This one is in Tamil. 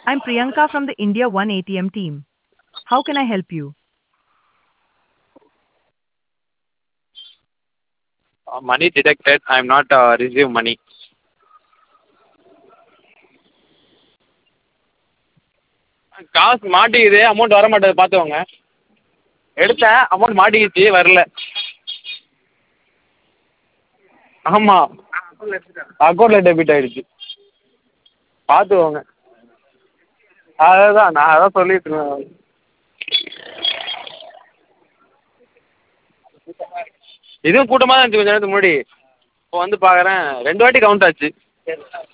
I'm Priyanka from the India One ATM team. How can I help you? Uh, money detected. I am not uh, receive money. காசு மாட்டிக்குது அமௌண்ட் வர மாட்டேது பார்த்துக்கோங்க எடுத்தேன் அமௌண்ட் மாட்டிக்கிச்சு வரல ஆமாம் அக்கௌண்ட்டில் டெபிட் ஆகிடுச்சு பார்த்துக்கோங்க அதுதான் நான் அதான் சொல்லிகிட்ருந்தேன் இதுவும் கூட்டமாக தான் இருந்துச்சு கொஞ்ச நேரத்துக்கு முன்னாடி இப்போ வந்து பார்க்குறேன் ரெண்டு வாட்டி கவுண்ட் ஆச்சு